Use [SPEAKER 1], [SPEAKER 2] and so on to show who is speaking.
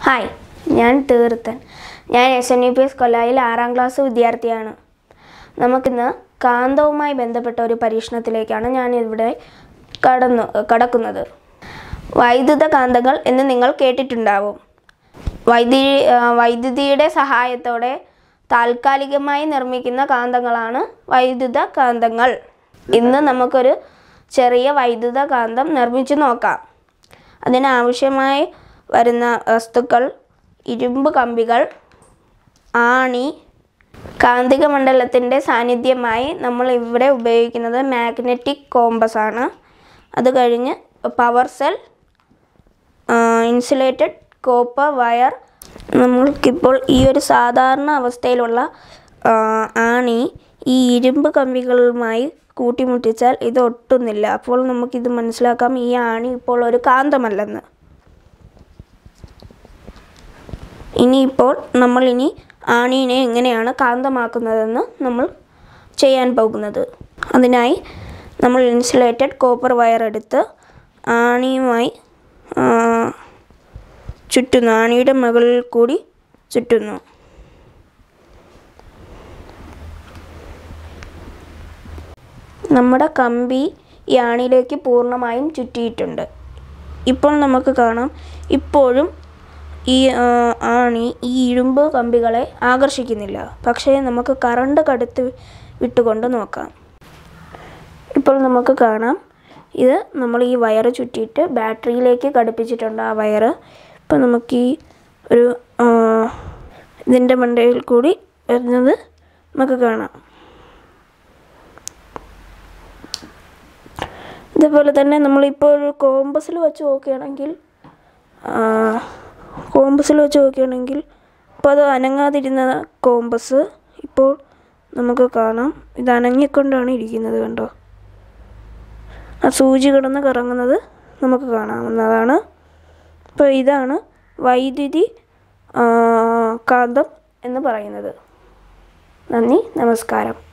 [SPEAKER 1] hi ഞാൻ തീർത്തൻ ഞാൻ S N U P S കൊല്ലായിൽ ആറാം ക്ലാസ് വിദ്യാർത്ഥിയാണ് നമുക്കിന്ന് കാന്തവുമായി ബന്ധപ്പെട്ട ഒരു പരീക്ഷണത്തിലേക്കാണ് ഞാൻ ഇവിടെ കടന്നു കടക്കുന്നത് വൈദ്യുത കാന്തങ്ങൾ എന്ന് നിങ്ങൾ കേട്ടിട്ടുണ്ടാവും വൈദ്യുതി ആ, വൈദ്യുതിയുടെ സഹായത്തോടെ താൽക്കാലികമായി നിർമ്മിക്കുന്ന കാന്തങ്ങളാണ് വൈദ്യുത കാന്തങ്ങൾ ഇന്ന് നമുക്കൊരു ചെറിയ വൈദ്യുത കാന്തം നിർമ്മിച്ചു നോക്കാം അതിനാവശ്യമായി വരുന്ന വസ്തുക്കൾ ഇരുമ്പ് കമ്പികൾ ആണി കാന്തിക മണ്ഡലത്തിൻ്റെ സാന്നിധ്യമായി നമ്മൾ ഇവിടെ ഉപയോഗിക്കുന്നത് മാഗ്നറ്റിക് കോമ്പസ് ആണ് അത് കഴിഞ്ഞ് power cell insulated copper wire നമ്മൾക്കിപ്പോൾ ഈ ഒരു സാധാരണ അവസ്ഥയിലുള്ള ആ, ആണി ഈ ഇരുമ്പ് കമ്പികളുമായി കൂട്ടിമുട്ടിച്ചാൽ ഇത് ഒട്ടുന്നില്ല അപ്പോൾ നമുക്കിത് മനസ്സിലാക്കാം ഈ ആണി ഇപ്പോൾ ഒരു കാന്തമല്ലെന്ന് ഇനിയിപ്പോൾ നമ്മൾ ഇനി ആണീനെ എങ്ങനെയാണ് കാന്തമാക്കുന്നതെന്ന് നമ്മൾ ചെയ്യാൻ പോകുന്നത് അതിനായി നമ്മൾ ഇൻസുലേറ്റഡ് കോപ്പർ വയർ എടുത്ത് ആണിയുമായി ആ, ചുറ്റുന്നു ആണിയുടെ മുകളിൽ കൂടി ചുറ്റുന്നു നമ്മുടെ കമ്പി ഈ ആണിയിലേക്ക് പൂർണ്ണമായും ചുറ്റിയിട്ടുണ്ട് ഇപ്പോൾ നമുക്ക് കാണാം ഇപ്പോഴും ഈ ആ, ആണി ഈ ഇരുമ്പ് കമ്പികളെ ആകർഷിക്കുന്നില്ല പക്ഷേ നമുക്ക് കറണ്ട് കടത്തി വിട്ടുകൊണ്ട് നോക്കാം ഇപ്പോൾ നമുക്ക് കാണാം ഇത് നമ്മൾ ഈ വയറ് ചുറ്റിയിട്ട് ബാറ്ററിയിലേക്ക് ഘടിപ്പിച്ചിട്ടുണ്ട് ആ വയറ് ഇപ്പം നമുക്ക് ഈ ഒരു ആ, ഇതിൻ്റെ മണ്ടയിൽ കൂടി വരുന്നത് നമുക്ക് കാണാം ഇതേപോലെ തന്നെ നമ്മളിപ്പോൾ ഒരു കോമ്പസിൽ വെച്ച് നോക്കുകയാണെങ്കിൽ കോമ്പസിൽ വെച്ച് നോക്കുകയാണെങ്കിൽ ഇപ്പോൾ അത് അനങ്ങാതിരുന്ന കോമ്പസ് ഇപ്പോൾ നമുക്ക് കാണാം ഇത് അനങ്ങിക്കൊണ്ടാണ് ഇരിക്കുന്നത് കണ്ടോ ആ സൂചി കിടന്ന് കറങ്ങുന്നത് നമുക്ക് കാണാവുന്നതാണ് അപ്പോൾ ഇതാണ് വൈദ്യുതി ആ, കാന്തം എന്ന് പറയുന്നത് നന്ദി നമസ്കാരം